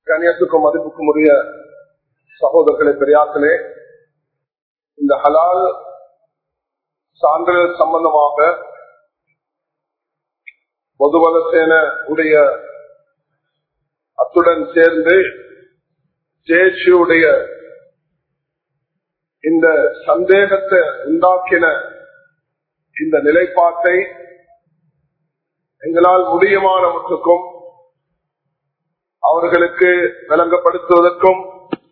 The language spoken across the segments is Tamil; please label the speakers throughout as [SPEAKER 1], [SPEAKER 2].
[SPEAKER 1] கண்ணியத்துக்கும் மதிப்புக்கும் உரிய சகோதரர்களே பெரியார்களே இந்த ஹலால் சான்றிதழ் சம்பந்தமாக பொதுவலசேன உடைய அத்துடன் சேர்ந்து ஜேசியுடைய இந்த சந்தேகத்தை உண்டாக்கின இந்த நிலைப்பாட்டை எங்களால் முடியுமானவற்றுக்கும் அவர்களுக்கு விளங்கப்படுத்துவதற்கும்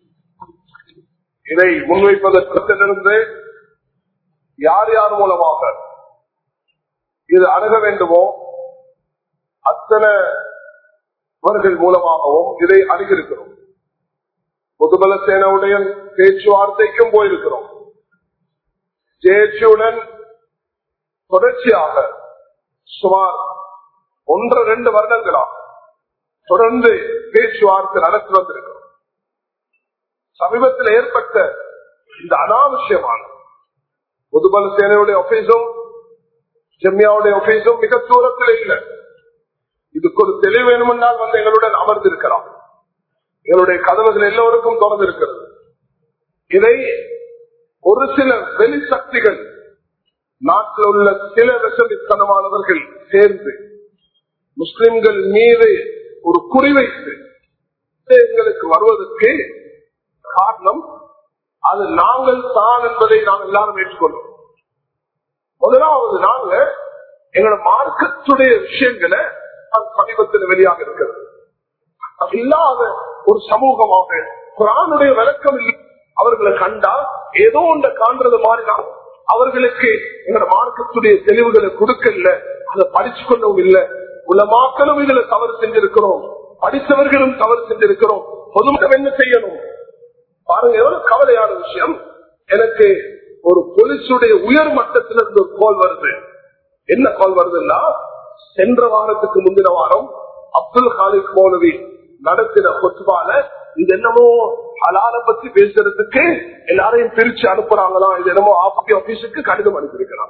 [SPEAKER 1] இதை முன்வைப்பதற்கிருந்து யார் யார் மூலமாக இது அணுக வேண்டுமோ அத்தனை அவர்கள் மூலமாகவும் இதை அணுகிருக்கிறோம் பொதுபல சேனாவுடைய பேச்சுவார்த்தைக்கும் போயிருக்கிறோம் ஜேசியுடன் தொடர்ச்சியாக சுமார் ஒன்று ரெண்டு வருடங்களாக தொடர்ந்து பேச்சுவார்த்தை நடத்தி வந்திருக்கிறோம் சமீபத்தில் ஏற்பட்ட இந்த அனாவசியமான பொதுபல சேனையுடைய ஆபீஸும் ஜெம்யாவுடைய ஆபீஸும் மிக தூரத்தில் இல்லை இதுக்கு ஒரு தெளிவு வேணுமென்றால் வந்து எங்களுடன் அமர்ந்திருக்கலாம் எங்களுடைய கதவுகள் எல்லோருக்கும் திறந்திருக்கிறது இதை ஒரு சில வெளி சக்திகள் நாட்டில் உள்ள சில விஷமித்தனமானவர்கள் சேர்ந்து முஸ்லிம்கள் மீது ஒரு குறிவைத்து எங்களுக்கு வருவதற்கு காரணம் அது நாங்கள் தான் என்பதை நாம் எல்லாரும் ஏற்றுக்கொள்வோம் முதலாவது நாங்க எங்களோட மார்க்கத்துடைய விஷயங்களை சமீபத்தில் வெளியாக இருக்கிறது அது இல்லாத ஒரு சமூகமாக குரானுடைய விளக்கம் அவர்களை கண்டா ஏதோ ஒன்றை காண்றது மாதிரி நாம் அவர்களுக்கு எங்களோட மார்க்கத்துடைய தெளிவுகளை கொடுக்கல அதை படிச்சு கொள்ளவும் இல்லை உலமாக்களும் இதுல தவறு செஞ்சிருக்கிறோம் படித்தவர்களும் தவறு செஞ்சிருக்கிறோம் பொதுமக்கள் என்ன செய்யணும் பாருங்க எவ்வளவு கவலையான விஷயம் எனக்கு ஒரு போலீஸுடைய உயர் மட்டத்திலிருந்து ஒரு கோல் வருது என்ன கோல் வருதுன்னா சென்ற வாரத்துக்கு முந்தின வாரம் அப்துல் காலிக் மௌலவி நடத்தின கொத்துவால இது என்னமோ ஹலால பத்தி பேசுறதுக்கு எல்லாரையும் பிரிச்சு அனுப்புறாங்களாம் இது என்னமோ ஆபி ஆபீஸுக்கு கடிதம் அனுப்பியிருக்கிறாங்க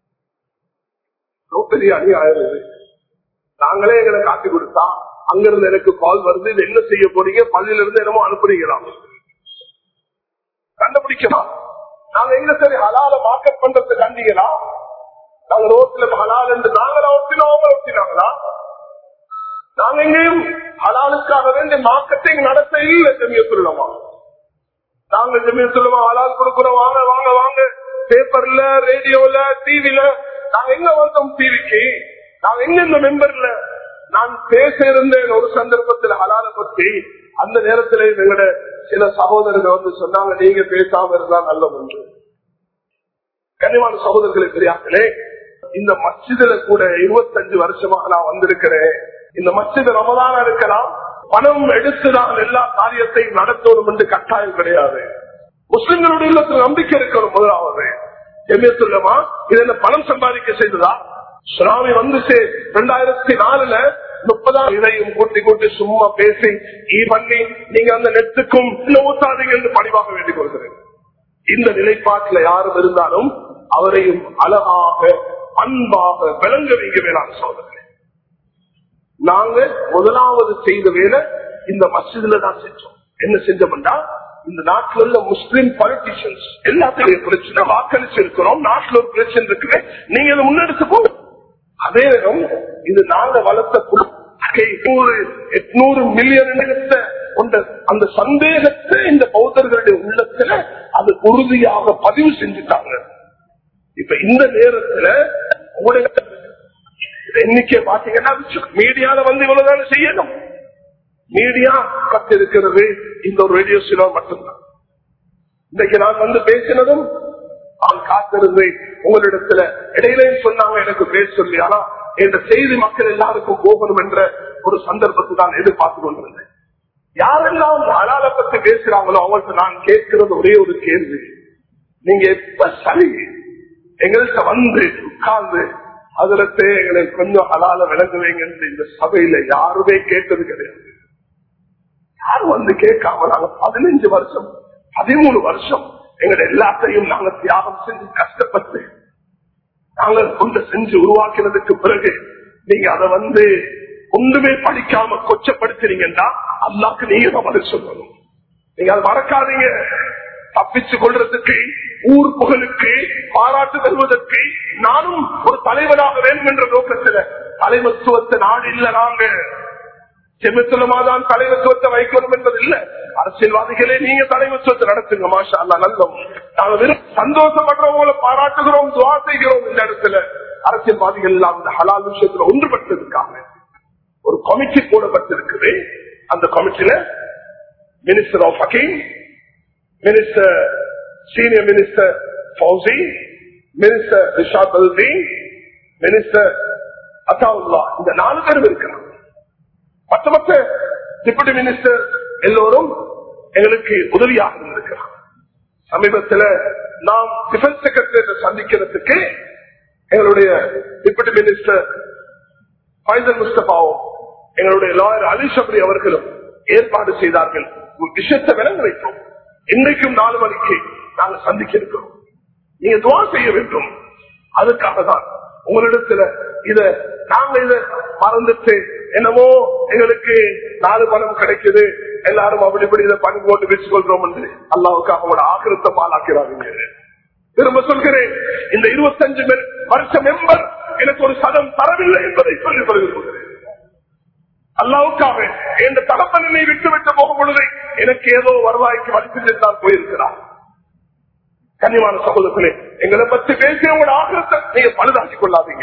[SPEAKER 1] பெரிய அநியாயம் இது நாங்களே எங்களை காட்டி கொடுத்தா அங்கிருந்து எனக்கு கால் வருது இது என்ன செய்ய போறீங்க பள்ளியில இருந்து என்னமோ அனுப்புறீங்களா கண்டுபிடிக்கலாம் நாங்க எங்க சரி ஹலால மார்க்கெட் பண்றது கண்டீங்களா நாங்க ரோட்ல ஹலால் என்று நாங்களா ஒட்டினோம் அவங்க ஒட்டினாங்களா நாங்க எங்கேயும் ஹலாலுக்காக வேண்டிய மார்க்கெட்டிங் நடத்த இல்லை ஜமியத்துள்ளமா நாங்க ஜமியத்துள்ளமா ஹலால் கொடுக்கிறோம் வாங்க வாங்க வாங்க பேப்பர்ல ரேடியோல டிவில நாங்க எங்க வந்தோம் டிவிக்கு நாங்க எங்க இந்த மெம்பர்ல நான் பேச இருந்தேன் ஒரு சந்தர்ப்பத்தில் ஹலால பத்தி அந்த நேரத்தில் எங்களோட சில சகோதரர்கள் வந்து சொன்னாங்க நீங்க பேசாம இருந்தா நல்ல ஒன்று கனிவான சகோதரர்களை பெரியார்களே இந்த மஸ்ஜிதுல கூட இருபத்தஞ்சு வருஷமாக நான் வந்திருக்கிறேன் இந்த மஸ்ஜிது ரமதானா இருக்கலாம் பணம் எடுத்துதான் எல்லா காரியத்தையும் நடத்தணும் என்று கட்டாயம் கிடையாது முஸ்லிம்களுடைய இல்லத்தில் நம்பிக்கை இருக்கணும் முதலாவது எம்எத்துள்ளமா இது என்ன பணம் சம்பாதிக்க செய்ததா சுனாமி வந்து ரெண்டாயிரத்தி நாலுல முப்பதாம் இதையும் கூட்டி கூட்டி சும்மா பேசி ஈ பண்ணி நீங்க அந்த நெட்டுக்கும் ஊத்தாதீங்க என்று பணிவாக வேண்டிக் கொள்கிறேன் இந்த நிலைப்பாட்டில் யாரும் இருந்தாலும் அவரையும் அழகாக அன்பாக விளங்க வைக்க வேளாண் சோதனை நாங்க முதலாவது செய்த வேலை இந்த மசிதில தான் செஞ்சோம் என்ன செஞ்சோம்டா இந்த நாட்டில் உள்ள முஸ்லிம் பாலிட்டிஷியன்ஸ் எல்லாத்தையும் பிரச்சனை வாக்களிச்சு இருக்கிறோம் நாட்டில் ஒரு பிரச்சனை இருக்கு நீங்க இதை முன்னெடுத்து போங்க அதே நேரம் இது நாங்க வளர்த்த எட்நூறு மில்லியன் அந்த சந்தேகத்தை இந்த பௌத்தர்களுடைய உள்ளத்துல அது உறுதியாக பதிவு செஞ்சுட்டாங்க இப்ப இந்த நேரத்துல எண்ணிக்கை பாத்தீங்கன்னா மீடியால வந்து இவ்வளவுதான செய்யணும் மீடியா கத்து இருக்கிறது இந்த ஒரு ரேடியோ சிலோ மட்டும்தான் இன்னைக்கு நான் வந்து பேசினதும் நான் காத்திருந்து உங்களிடத்துல இடையிலையும் சொன்னாங்க எனக்கு பேச சொல்லி ஆனா என்ற செய்தி மக்கள் எல்லாருக்கும் போகணும் என்ற ஒரு சந்தர்ப்பத்தை நான் எதிர்பார்த்து கொண்டிருந்தேன் யாரெல்லாம் அலால பத்தி பேசுறாங்களோ அவங்களுக்கு நான் கேட்கிறது ஒரே ஒரு கேள்வி நீங்க எப்ப சரி எங்கள்கிட்ட வந்து உட்கார்ந்து அதுல எங்களை கொஞ்சம் அலால விளங்குவீங்க இந்த சபையில யாருமே கேட்டது கிடையாது யாரும் வந்து கேட்காம நாங்க பதினஞ்சு வருஷம் பதிமூணு வருஷம் எங்களை எல்லாத்தையும் நாங்க தியாகம் செஞ்சு கஷ்டப்பட்டு நாங்கள் கொண்டு செஞ்சு உருவாக்கினதுக்கு பிறகு நீங்க அதை வந்து ஒன்றுமே படிக்காம கொச்சப்படுத்துறீங்கன்னா அல்லாக்கு நீங்க தான் பதில் சொல்லணும் நீங்க அதை மறக்காதீங்க தப்பிச்சு கொள்றதுக்கு ஊர் புகழுக்கு பாராட்டு தருவதற்கு நானும் ஒரு தலைவனாக வேண்டும் என்ற நோக்கத்துல தலைமத்துவத்தை நாடு இல்ல நாங்க செமித்துலமாதான் தலைமத்துவத்தை வைக்கணும் என்பது இல்ல அரசியல்வாதிகளே நீங்க தலைமத்துவத்தை நடத்துங்க மாஷா அல்லா நல்லோம் நாங்க வெறும் சந்தோஷப்படுறவங்களை பாராட்டுகிறோம் துவா செய்கிறோம் இந்த இடத்துல அரசியல்வாதிகள் எல்லாம் இந்த ஹலால் விஷயத்துல ஒன்றுபட்டதுக்காக ஒரு கமிட்டி போடப்பட்டிருக்குது அந்த கமிட்டியில minister of Hakeem minister senior minister Fowzie minister Rishad Altheen minister Asawulla இந்த நாலு பேரும் இருக்கிறாங்க மற்ற மற்ற டிப்யூட்டி மினிஸ்டர் எல்லோரும் எங்களுக்கு உதவியாக இருந்திருக்கிறார் சமீபத்தில் நாம் டிஃபென்ஸ் செக்ரட்டரி சந்திக்கிறதுக்கு எங்களுடைய டிப்யூட்டி மினிஸ்டர் ஃபைசல் முஸ்தபாவும் எங்களுடைய லாயர் அலி ஷபரி அவர்களும் ஏற்பாடு செய்தார்கள் ஒரு விஷயத்தை விளங்க வைத்தோம் இன்றைக்கும் நாலு மணிக்கு நாங்கள் சந்திக்க இருக்கிறோம் நீங்க துவா செய்ய வேண்டும் அதுக்காக தான் உங்களிடத்துல இத நாங்க இத மறந்துட்டு என்னமோ எங்களுக்கு நாலு பணம் கிடைக்குது எல்லாரும் அப்படி இப்படி இதை பண்ணி போட்டு வச்சுக்கொள்றோம் என்று அல்லாவுக்காக அவங்களோட ஆக்கிரத்தை பாலாக்கிறாங்க திரும்ப சொல்கிறேன் இந்த இருபத்தஞ்சு வருஷ மெம்பர் எனக்கு ஒரு சதம் தரவில்லை என்பதை சொல்லி சொல்கிறேன் அல்லாவுக்காக எந்த தகப்பனை விட்டு விட்டு போகும் பொழுது எனக்கு ஏதோ வருவாய்க்கு வழி செஞ்சுதான் போயிருக்கிறார் கன்னிமான சகோதரர்களே எங்களை பற்றி பேசிய உங்களோட ஆகிரத்தை நீங்க பழுதாக்கிக் கொள்ளாதீங்க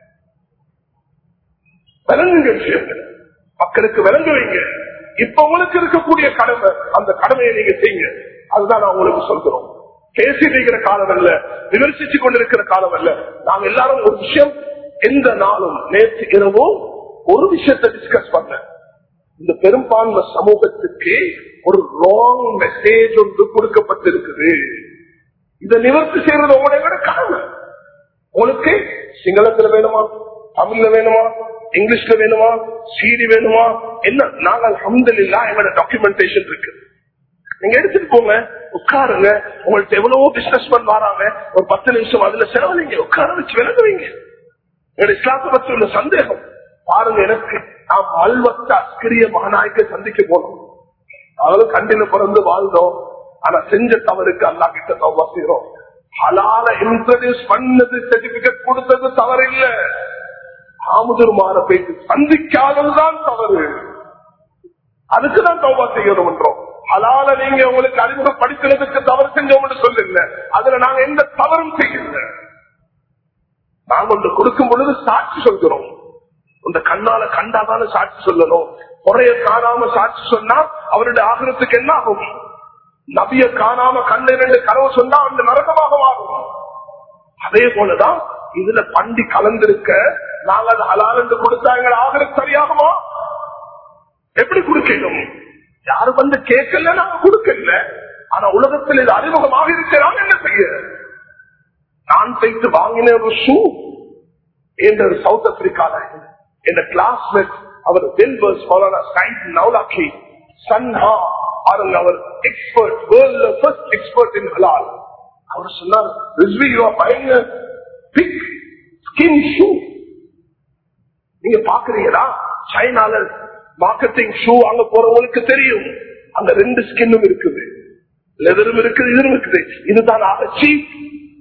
[SPEAKER 1] விளங்குங்க விஷயங்கள் மக்களுக்கு விளங்க வைங்க இப்ப உங்களுக்கு இருக்கக்கூடிய கடமை அந்த கடமையை நீங்க செய்யுங்க அதுதான் நான் உங்களுக்கு சொல்கிறோம் பேசிட்டு இருக்கிற காலம் அல்ல விமர்சிச்சு கொண்டிருக்கிற காலம் அல்ல நாங்க எல்லாரும் ஒரு விஷயம் எந்த நாளும் நேற்று இரவும் ஒரு விஷயத்தை டிஸ்கஸ் பண்ண இந்த பெரும்பான்மை சமூகத்துக்கு ஒரு ராங் மெசேஜ் ஒன்று கொடுக்கப்பட்டிருக்குது இதை நிவர்த்தி செய்யறது உங்களுடைய கடமை உங்களுக்கு சிங்களத்துல வேணுமா தமிழ்ல வேணுமா இங்கிலீஷ்ல வேணுமா சீடி வேணுமா என்ன நாங்க அஹமதுல்லா எங்களோட டாக்குமெண்டேஷன் இருக்கு நீங்க எடுத்துட்டு போங்க உட்காருங்க உங்கள்ட்ட எவ்வளவோ பிசினஸ் மேன் வராங்க ஒரு பத்து நிமிஷம் அதுல செலவழிங்க உட்கார வச்சு விளங்க வைங்க என்னோட இஸ்லாத்தை பற்றி உள்ள சந்தேகம் பாருங்க எனக்கு நாம் அல்வத்த அஸ்கிரிய மகனாய்க்க சந்திக்க போனோம் அவளும் கண்டில பிறந்து வாழ்ந்தோம் ஆனா செஞ்ச தவறுக்கு அல்லா கிட்ட தவா செய்யறோம் ஹலால இன்ட்ரடியூஸ் பண்ணது சர்டிபிகேட் கொடுத்தது தவறு இல்ல ஆமுதர் மாற போயிட்டு சந்திக்காததுதான் தவறு அதுக்குதான் தௌபா செய்யணும் என்றோம் ஹலால நீங்க உங்களுக்கு அறிமுகப்படுத்துறதுக்கு தவறு செஞ்சோம்னு சொல்லல அதுல நாங்க எந்த தவறும் செய்யல நாங்க ஒன்று கொடுக்கும் பொழுது சாட்சி சொல்கிறோம் இந்த கண்ணால கண்டாதான சாட்சி சொல்லணும் குறைய காணாம சாட்சி சொன்னா அவருடைய ஆகிரத்துக்கு என்ன ஆகும் நபிய காணாம கண்ணு ரெண்டு கனவு சொன்னா அந்த நரகமாக மாறும் அதே போலதான் இதுல பண்டி கலந்திருக்க நாங்க அது ஹலால் என்று கொடுத்தா எங்களை ஆகிறது சரியாகுமா எப்படி கொடுக்கணும் யாரும் வந்து கேட்கல நாங்க கொடுக்கல ஆனா உலகத்தில் இது அறிமுகமாக இருக்கிறான் என்ன செய்ய நான் வைத்து வாங்கின ஒரு ஷூ என்ற சவுத் ஆப்பிரிக்கால என்ற கிளாஸ்மேட் அவர் வெல்வர்ஸ் மௌலானா சைட் நவுலாக்கி சன்ஹா பாருங்க அவர் எக்ஸ்பர்ட் வேர்ல்ட்ல ஃபர்ஸ்ட் எக்ஸ்பர்ட் இன் ஹலால் அவர் சொன்னார் Rizvi you are buying pig skin shoe நீங்க பாக்குறீங்களா சைனால மார்க்கெட்டிங் ஷூ அங்க போறவங்களுக்கு தெரியும் அந்த ரெண்டு ஸ்கின்னும் இருக்குது லெதரும் இருக்குது இதுவும் இருக்குது இதுதான் ஆக சீப்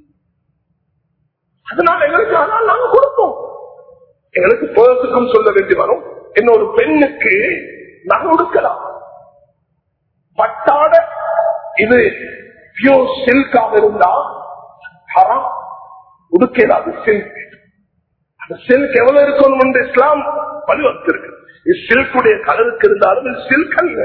[SPEAKER 1] அதனால எங்களுக்கு ஆனால் நாங்க கொடுப்போம் எங்களுக்கு பேர்ஸுக்கும் சொல்ல வேண்டி வரும் இன்னொரு பெண்ணுக்கு நகை உடுக்கலாம் பட்டாட இது பியூர் சில்காக இருந்தா ஹராம் உடுக்கலாது சில்க் அந்த சில்க் எவ்வளவு இருக்கணும் என்று இஸ்லாம் வலியுறுத்திருக்கு சில்குடைய கலருக்கு இருந்தாலும் இது சில்க் அல்ல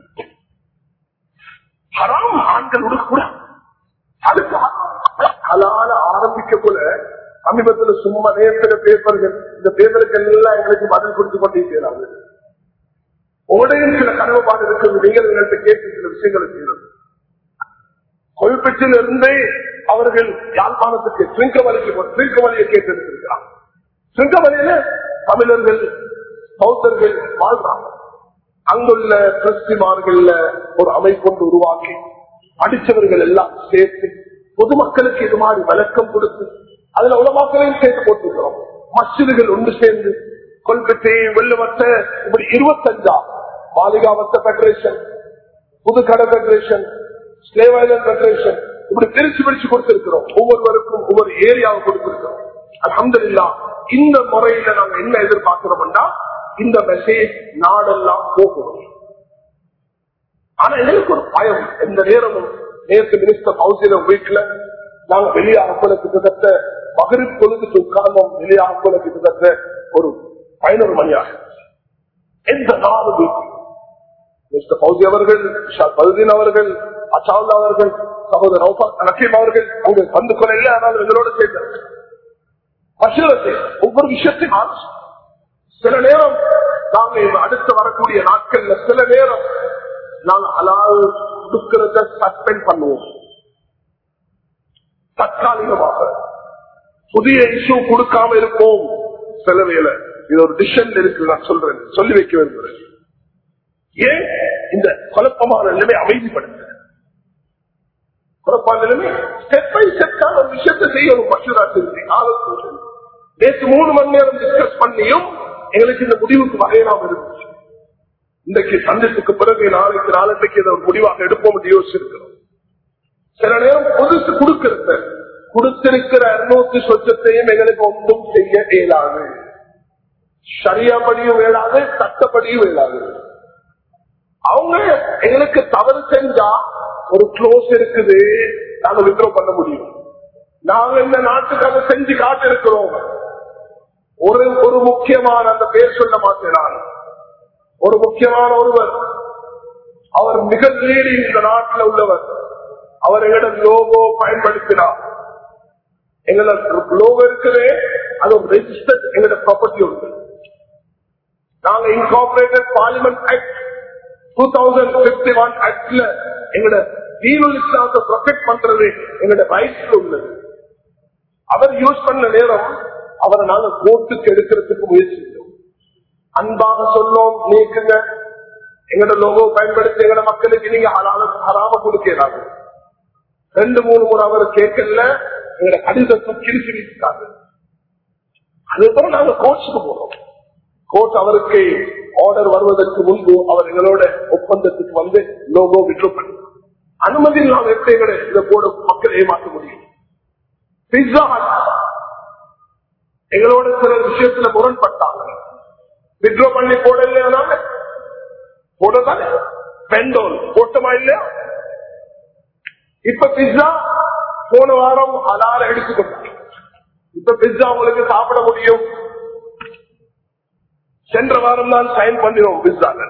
[SPEAKER 1] ஹராம் ஆண்கள் உடுக்கூடாது அதுக்கு ஹலால ஆரம்பிக்க போல சமீபத்துல சும்மா நேரத்துல பேப்பர்கள் இந்த பேப்பருக்கு எல்லாம் எங்களுக்கு பதில் கொடுத்து கொண்டே செய்யறாங்க உடையும் சில கனவுபாடு இருக்கிறது நீங்கள் எங்கள்கிட்ட கேட்டு சில விஷயங்களை செய்யறது கொல்பெற்றில் இருந்தே அவர்கள் யாழ்ப்பாணத்துக்கு சிங்கமலைக்கு சிங்கமலையை கேட்டிருக்கிறார் சிங்கமலையில தமிழர்கள் பௌத்தர்கள் வாழ்றாங்க அங்குள்ள கிறிஸ்திமார்கள்ல ஒரு அமைப்பொன்று உருவாக்கி படிச்சவர்கள் எல்லாம் சேர்த்து பொதுமக்களுக்கு இது மாதிரி விளக்கம் கொடுத்து அதுல உலமாக்களையும் சேர்த்து போட்டிருக்கிறோம் மசிதுகள் ஒன்று சேர்ந்து கொல்கத்தை வெள்ளவத்த இப்படி இருபத்தஞ்சா Maligawatta federation Puthukkadai federation Slave Island federation இப்படி பிரிச்சு பிரிச்சு கொடுத்திருக்கிறோம் ஒவ்வொருவருக்கும் ஒவ்வொரு ஏரியாவை கொடுத்திருக்கிறோம் அலமதுல்லா இந்த முறையில நாங்க என்ன எதிர்பார்க்கிறோம்னா இந்த மெசேஜ் நாடெல்லாம் போகணும் ஆனா எங்களுக்கு ஒரு பயம் எந்த நேரமும் நேற்று மினிஸ்டர் ஹவுசில வீட்டுல நாங்க வெளியாக போல கிட்டத்தட்ட மகரிப் பொழுதுக்கு உட்கார்ந்தோம் வெளியாக போல கிட்டத்தட்ட ஒரு பதினொரு மணியாக எந்த நாலு வீட்டு மிஸ்டர் பௌசி அவர்கள் பல்தீன் அவர்கள் அச்சாவுல்லா அவர்கள் சகோதரர் நௌஃபர் நக்கீம் அவர்கள் அவங்க வந்து கொள்ள இல்லை ஆனால் எங்களோட சேர்ந்தார்கள் பசுரத்தை ஒவ்வொரு விஷயத்தையும் ஆலோசி சில நேரம் நாங்க இந்த அடுத்து வரக்கூடிய நாட்கள்ல சில நேரம் நாங்க அலால் கொடுக்கிறத சஸ்பெண்ட் பண்ணுவோம் தற்காலிகமாக புதிய இஷ்யூ கொடுக்காம இருப்போம் சில வேலை இது ஒரு டிசிஷன் இருக்கு நான் சொல்றேன் சொல்லி வைக்க விரும்புறேன் ஏன் இந்த குழப்பமான நிலைமை அமைதிப்படுத்த குழப்பமான நிலைமை ஸ்டெப் பை ஸ்டெப்கான ஒரு விஷயத்தை செய்யணும் பசுரா செஞ்சு ஆலோசனை நேற்று மூணு மணி நேரம் டிஸ்கஸ் பண்ணியும் எங்களுக்கு இந்த முடிவுக்கு வகையிலாம இருந்துச்சு இன்றைக்கு சந்திப்புக்கு பிறகு நாளைக்கு நாளைக்கு இதை ஒரு முடிவாக எடுப்போம் என்று யோசிச்சிருக்கிறோம் சில நேரம் புதுசு கொடுக்கிறது கொடுத்திருக்கிற அறுநூத்தி சொச்சத்தையும் எங்களுக்கு ஒன்றும் செய்ய இயலாது சரியாபடியும் இயலாது சட்டப்படியும் இயலாது அவங்க எங்களுக்கு தவறு செஞ்சா ஒரு க்ளோஸ் இருக்குது நாங்க வித்ரோ பண்ண முடியும் நாங்க இந்த நாட்டுக்கு அதை செஞ்சு காட்டிருக்கிறோம் ஒரு ஒரு முக்கியமான அந்த பேர் சொல்ல மாட்டேன் நான் ஒரு முக்கியமான ஒருவர் அவர் மிக லீடிங் இந்த நாட்டில் உள்ளவர் அவர் எங்களோட லோகோ பயன்படுத்தினார் எங்களோட லோகோ இருக்குது அது ஒரு ரெஜிஸ்டர்ட் எங்களோட ப்ராப்பர்ட்டி உண்டு நாங்க incorporated parliament act two thousand fifty one ஆக்ட்ல எங்களோட தீனுல் இஸ்லாத்தை ப்ரொடெக்ட் பண்றது எங்களோட ரைட்ஸ்ல உள்ளது அவர் யூஸ் பண்ண நேரம் அவரை நாங்க கோர்ட்டுக்கு எடுக்கிறதுக்கு முயற்சி செய்தோம் அன்பாக சொன்னோம் நீக்குங்க எங்களோட லோகோ பயன்படுத்தி எங்களோட மக்களுக்கு நீங்க ஹராம கொடுக்கிறாங்க ரெண்டு மூணு முறை அவர் கேட்கல எங்களோட கடிதத்தை கிழிச்சு வீசிட்டாங்க அதுக்கப்புறம் நாங்க கோர்ட்ஸுக்கு போறோம் கோர்ட் அவருக்கு ஆர்டர் வருவதற்கு முன்பு அவர் எங்களோட ஒப்பந்தத்துக்கு வந்து லோகோ விட்ரோ பண்ணி அனுமதி இல்லாம எப்படி எங்களை இதை போட மக்கள் ஏமாற்ற முடியும் பிஸ்ஸா எங்களோட சில விஷயத்துல முரண்பட்டாங்க வித்ரோ பண்ணி போடல போடதானே பெண்டோல் போட்டமா இல்லையா இப்ப பிஸ்ஸா போன வாரம் அதால எடுத்துக்கொண்டாங்க இப்ப பிஸ்ஸா உங்களுக்கு சாப்பிட முடியும் சென்ற வாரம் தான் சைன் பண்ணினோம் பிஸ்ஸால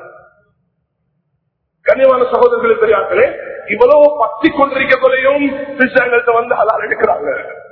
[SPEAKER 1] கனிவான சகோதரர்களை பெரியாக்களே இவ்வளவு பத்தி கொண்டிருக்க கொலையும் பிஸ்ஸாங்கள்ட்ட வந்து அதால் எடுக்கிறாங்க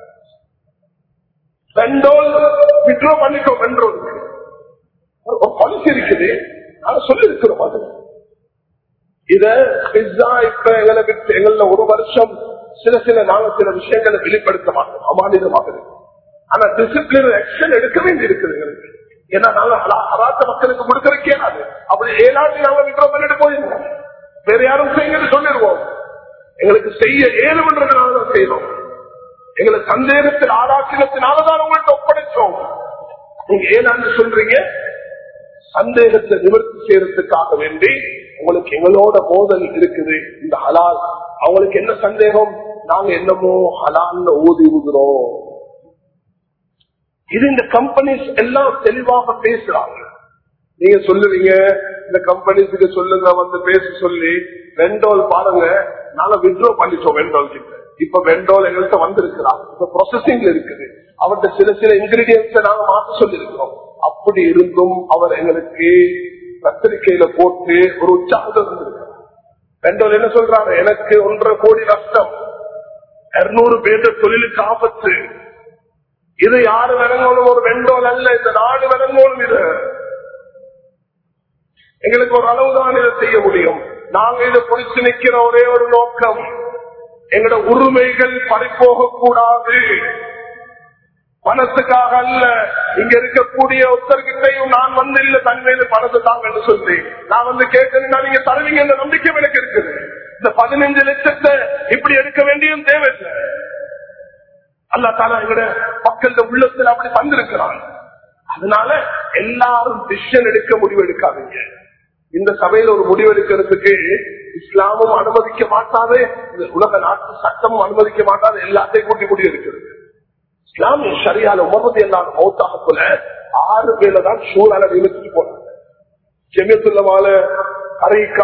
[SPEAKER 1] பெண்டோல் விட்ரோ பண்ணிக்கோ பெண்டோல் ஒரு பாலிசி இருக்குது அதை சொல்லி இருக்கிறோம் அது இத பிஸ்ஸா இப்ப எங்களை விட்டு எங்கள ஒரு வருஷம் சில சில நாங்க சில விஷயங்களை வெளிப்படுத்த மாட்டோம் அமானிதமாக இருக்கு ஆனா டிசிப்ளின் ஆக்ஷன் எடுக்க வேண்டி இருக்குது எங்களுக்கு ஏன்னா நாங்க அராத்த மக்களுக்கு கொடுக்கறக்கே அது அப்படி ஏழாண்டு நாங்க விட்ரோ பண்ணிட்டு போயிருவோம் வேற யாரும் செய்யுங்கன்னு சொல்லிடுவோம் எங்களுக்கு செய்ய ஏழுமன்றதுனால தான் செய்யணும் எங்களை சந்தேகத்தில் ஆராய்ச்சினத்தினாலதான் உங்கள்கிட்ட ஒப்படைச்சோம் நீங்க ஏனான்னு சொல்றீங்க சந்தேகத்தை நிவர்த்தி செய்யறதுக்காக வேண்டி உங்களுக்கு எங்களோட மோதல் இருக்குது இந்த ஹலால் அவங்களுக்கு என்ன சந்தேகம் நாங்க என்னமோ ஹலால்னு ஊதி ஊதுறோம் இது இந்த கம்பெனிஸ் எல்லாம் தெளிவாக பேசுறாங்க நீங்க சொல்லுவீங்க இந்த கம்பெனிஸுக்கு சொல்லுங்க வந்து பேச சொல்லி வெண்டோல் பாருங்க நாங்க வித்ரோ பண்ணிட்டோம் வெண்டோல் கிட்ட இப்ப வெண்டோல் எங்கள்கிட்ட வந்திருக்கிறான் இப்ப ப்ரொசஸிங்ல இருக்குது அவர்கிட்ட சில சில இன்கிரீடியன்ஸ் நாங்க மாற்ற சொல்லி இருக்கிறோம் அப்படி இருந்தும் அவர் எங்களுக்கு பத்திரிகையில போட்டு ஒரு உற்சாகத்தை வந்திருக்கிறார் வெண்டோல் என்ன சொல்றாரு எனக்கு ஒன்றரை கோடி நஷ்டம் இருநூறு பேர் தொழிலுக்கு ஆபத்து இது யாரு விளங்கணும் ஒரு வெண்டோல் அல்ல இந்த நாடு விளங்கணும் இது எங்களுக்கு ஒரு அளவுதான் இதை செய்ய முடியும் நாங்க இதை பிடிச்சு நிக்கிற ஒரே ஒரு நோக்கம் எங்களோட உரிமைகள் பறிப்போக கூடாது பணத்துக்காக அல்ல இங்க இருக்கக்கூடிய ஒருத்தர்கிட்டையும் நான் வந்து இல்ல தன்மையில பணத்தை தாங்கன்னு சொல்லி நான் வந்து கேட்கணும்னா நீங்க தருவீங்க என்ற நம்பிக்கை எனக்கு இருக்குது இந்த பதினஞ்சு லட்சத்தை இப்படி எடுக்க வேண்டியும் தேவையில்லை அல்லா தாலா எங்கட மக்கள உள்ளத்தில் அப்படி தந்திருக்கிறான் அதனால எல்லாரும் டிசிஷன் எடுக்க முடிவு எடுக்காதீங்க இந்த சபையில ஒரு முடிவு எடுக்கிறதுக்கு இஸ்லாமும் அனுமதிக்க மாட்டாது இந்த உலக நாட்டு சட்டமும் அனுமதிக்க மாட்டாது எல்லாத்தையும் கூட்டி முடிவு எடுக்கிறது இஸ்லாமிய சரியான உமர்வது எல்லாம் மௌத்தாகத்துல ஆறு பேர்ல தான் சூழலை இழுத்துட்டு போனாங்க ஜெமியத்துள்ளமால அரைக்கா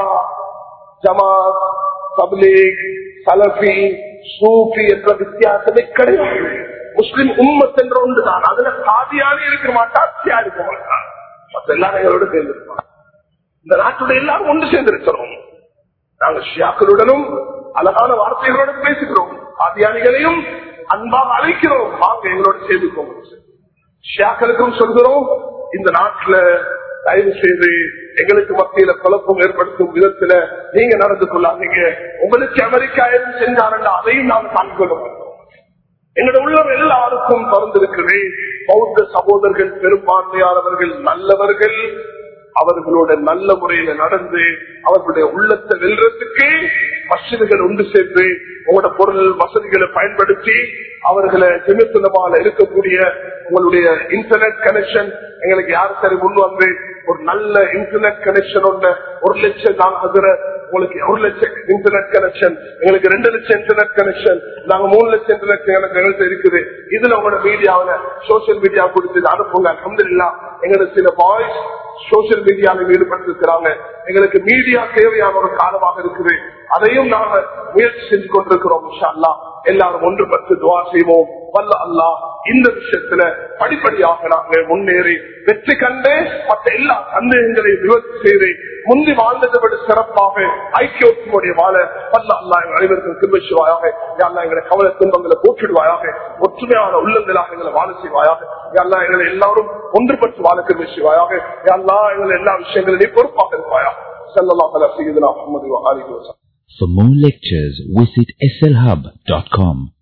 [SPEAKER 1] ஜமாத் தப்லீக் சலபி சூஃபி என்ற வித்தியாசமே கிடையாது முஸ்லிம் உம்மத் என்ற ஒன்று தான் அதுல சாதியானே இருக்க மாட்டார் சியா இருக்க மாட்டார் மற்ற எல்லாரும் எங்களோட சேர்ந்திருப்பார் இந்த நாட்டுடைய எல்லாரும் ஒன்று சேர்ந்திருக்கிறோம் நாங்கள் ஷியாக்களுடனும் அழகான வார்த்தைகளோடு பேசுகிறோம் ஆதியானிகளையும் அன்பாக அழைக்கிறோம் வாங்க எங்களோட சேர்ந்துக்கோங்க ஷியாக்களுக்கும் சொல்கிறோம் இந்த நாட்டுல தயவு செய்து எங்களுக்கு மத்தியில குழப்பம் ஏற்படுத்தும் விதத்துல நீங்க நடந்து கொள்ளாதீங்க உங்களுக்கு அமெரிக்கா எதுவும் செஞ்சாருன்னா அதையும் நாம் காண்பிக்க மாட்டோம் எங்களுடைய உள்ளம் எல்லாருக்கும் திறந்திருக்கிறே பௌத்த சகோதரர்கள் பெரும்பான்மையானவர்கள் நல்லவர்கள் அவர்களோட நல்ல முறையில நடந்து அவர்களுடைய உள்ளத்தை வெல்றதுக்கு மசிதிகள் ஒன்று சேர்ந்து உங்களோட பொருள் வசதிகளை பயன்படுத்தி அவர்களை ஜெமித்துலமால இருக்கக்கூடிய உங்களுடைய இன்டர்நெட் கனெக்ஷன் எங்களுக்கு யார் சரி முன் வந்து ஒரு நல்ல இன்டர்நெட் கனெக்ஷன் ஒன்று ஒரு லட்சம் நாங்க அதுல உங்களுக்கு ஒரு லட்சம் இன்டர்நெட் கனெக்ஷன் எங்களுக்கு ரெண்டு லட்சம் இன்டர்நெட் கனெக்ஷன் நாங்க மூணு லட்சம் இன்டர்நெட் எங்களுக்கு இருக்குது இதுல உங்களோட மீடியாவில சோசியல் மீடியா கொடுத்து அனுப்புங்க அலமதுல்லா எங்களுக்கு சில பாய்ஸ் சோசியல் மீடியாவில் ஈடுபட்டிருக்கிறாங்க எங்களுக்கு மீடியா தேவையான ஒரு காலமாக இருக்குது அதையும் நாங்க முயற்சி செஞ்சு கொண்டிருக்கிறோம் இன்ஷா அல்லாஹ். எல்லாரும் ஒன்றுபட்டு துவா செய்வோம் வல்ல அல்லா இந்த விஷயத்துல படிப்படியாக நாங்கள் முன்னேறி வெற்றி கண்டு மற்ற எல்லா சந்தேகங்களையும் நிவர்த்தி செய்து முந்தி வாழ்ந்ததை விட சிறப்பாக ஐக்கியோட்டுடைய வாழ வல்ல அல்லா எங்கள் அனைவருக்கும் திருவச்சுவாயாக யாரெல்லாம் எங்களை கவலை துன்பங்களை போற்றிடுவாயாக ஒற்றுமையான உள்ளங்களாக எங்களை வாழ செய்வாயாக யாரெல்லாம் எங்களை எல்லாரும் ஒன்றுபட்டு வாழ திருவச்சுவாயாக யாரெல்லாம் எங்களை எல்லா விஷயங்களிலேயும் பொறுப்பாக இருப்பாயாக செல்லலாம் பல செய்தலாம் முகமது ஆலிஹி வசல்லம்
[SPEAKER 2] For more lectures, visit slhub.com.